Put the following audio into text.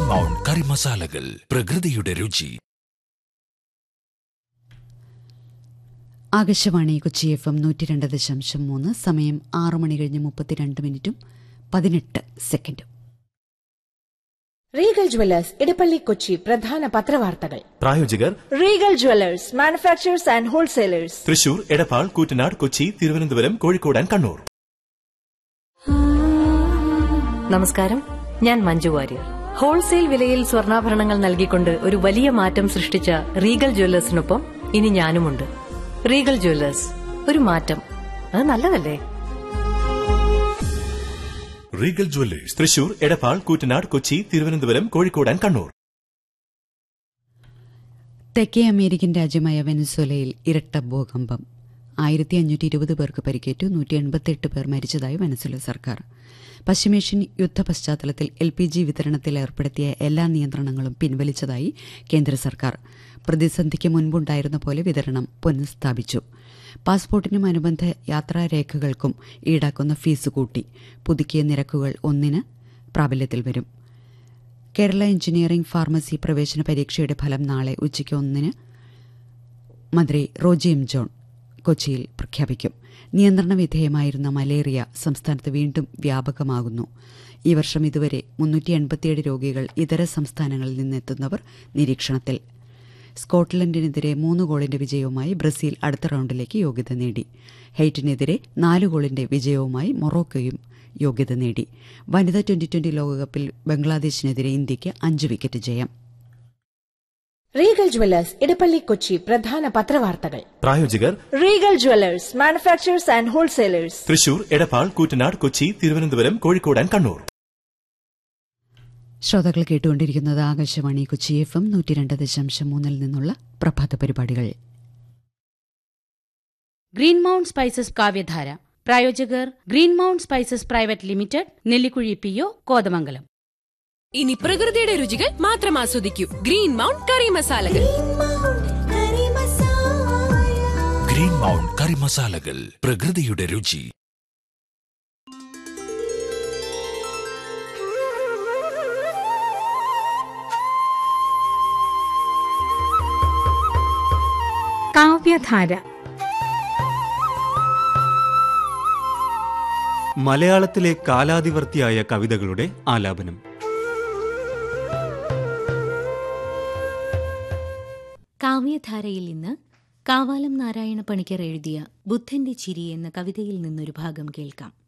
mount കറി മസാലകൾ പ്രകൃതിയുടെ രുചി ആകാശവാണി കൊച്ചി എഫ് എം നൂറ്റി രണ്ട് ദശാംശം മൂന്ന് സമയം ആറ് മണി കഴിഞ്ഞ് മുപ്പത്തിരണ്ട് മിനിറ്റും പതിനെട്ട് സെക്കൻഡും റീഗൽ ജ്വല്ലേഴ്സ് ഇടപ്പള്ളി കൊച്ചി പ്രധാന പത്രവാർത്തകൾ പ്രായോജകർ Regal jewellers manufacturers and wholesalers Thrissur Edappal Koottanad Kochi Thiruvananthapuram Kozhikode and Kannur നമസ്കാരം ഞാൻ മഞ്ജു വാര്യർ ഹോൾസെയിൽ വിലയിൽ സ്വർണ്ണാഭരണങ്ങൾ നൽകിക്കൊണ്ട് ഒരു വലിയ മാറ്റം സൃഷ്ടിച്ച റീഗൽ ജ്വല്ലേഴ്സിനൊപ്പം ഇനി ഞാനുമുണ്ട് റീഗൽ ജ്വല്ലേഴ്സ് ഒരു മാറ്റം അത് നല്ലതല്ലേ Regal jewellers Thrissur Edappal Koottanad Kochi Thiruvananthapuram Kozhikode and Kannur തെക്കേ അമേരിക്കൻ രാജ്യമായ വെനസ്വേലയിൽ ഇരട്ട ഭൂകമ്പം ആയിരത്തി അഞ്ഞൂറ്റി ഇരുപത് പേർക്ക് പരിക്കേറ്റു നൂറ്റി എൺപത്തിയെട്ട് പേർ മരിച്ചതായി വെനസ്വേല സർക്കാർ പശ്ചിമേഷ്യൻ യുദ്ധ പശ്ചാത്തലത്തിൽ എൽ പി ജി വിതരണത്തിൽ ഏർപ്പെടുത്തിയ എല്ലാ നിയന്ത്രണങ്ങളും പിൻവലിച്ചതായി കേന്ദ്ര സർക്കാർ പ്രതിസന്ധിക്ക് മുൻപുണ്ടായിരുന്ന പോലെ വിതരണം പുനഃസ്ഥാപിച്ചു പാസ്പോർട്ടിനും അനുബന്ധ യാത്രാരേഖകൾക്കും ഈടാക്കുന്ന ഫീസ് കൂട്ടി പുതുക്കിയ നിരക്കുകൾ ഒന്നിന് പ്രാബല്യത്തിൽ വരും കേരള എഞ്ചിനീയറിംഗ് ഫാർമസി പ്രവേശന പരീക്ഷയുടെ ഫലം നാളെ ഉച്ചയ്ക്ക് ഒന്നിന് മന്ത്രി റോജി എം ജോൺ കൊച്ചിയിൽ പ്രഖ്യാപിക്കും നിയന്ത്രണ വിധേയമായിരുന്ന മലേറിയ സംസ്ഥാനത്ത് വീണ്ടും വ്യാപകമാകുന്നു ഈ വർഷം ഇതുവരെ മുന്നൂറ്റി എൺപത്തിയേഴ് രോഗികൾ ഇതര സംസ്ഥാനങ്ങളിൽ നിന്നെത്തുന്നവർ നിരീക്ഷണത്തിൽ സ്കോട്ട്ലൻഡിനെതിരെ മൂന്ന് ഗോളിന്റെ വിജയവുമായി ബ്രസീൽ അടുത്ത റൌണ്ടിലേക്ക് യോഗ്യത നേടി ഹെയ്റ്റിനെതിരെ നാല് ഗോളിന്റെ വിജയവുമായി മൊറോക്കോയും യോഗ്യത നേടി വനിതാ ട്വന്റി ട്വന്റി ലോകകപ്പിൽ ബംഗ്ലാദേശിനെതിരെ ഇന്ത്യയ്ക്ക് അഞ്ച് വിക്കറ്റ് ജയം റീഗൽ ജ്വല്ലേഴ്സ് ഇടപ്പള്ളി കൊച്ചി പ്രധാന പത്രവാർത്തകൾ പ്രായോജകർ Regal jewellers manufacturers and wholesalers Thrissur Edappal Koottanad Kochi Thiruvananthapuram Kozhikode and Kannur ശ്രോതാക്കൾ കേട്ടുകൊണ്ടിരിക്കുന്നത് ആകാശവാണി കൊച്ചി എഫ് എം നൂറ്റി രണ്ട് ദശാംശം മൂന്നിൽ നിന്നുള്ള പ്രഭാത പരിപാടികൾ ഗ്രീൻ മൗണ്ട് സ്പൈസസ് കാവ്യധാര പ്രായോജകർ Green Mount Spices private limited Nellikuzhi P O Kothamangalam ഇനി പ്രകൃതിയുടെ രുചികൾ മാത്രം ആസ്വദിക്കൂ ഗ്രീൻ മൗണ്ട് കറി മസാലകൾ ഗ്രീൻ മൗണ്ട് കറി മസാലകൾ പ്രകൃതിയുടെ രുചി കാവ്യധാര മലയാളത്തിലെ കാലാതിവർത്തിയായ കവിതകളുടെ ആലാപനം കാവ്യധാരയിൽ ഇന്ന് കാവാലം നാരായണ പണിക്കർ എഴുതിയ ബുദ്ധന്റെ ചിരി എന്ന കവിതയിൽ നിന്നൊരു ഭാഗം കേൾക്കാം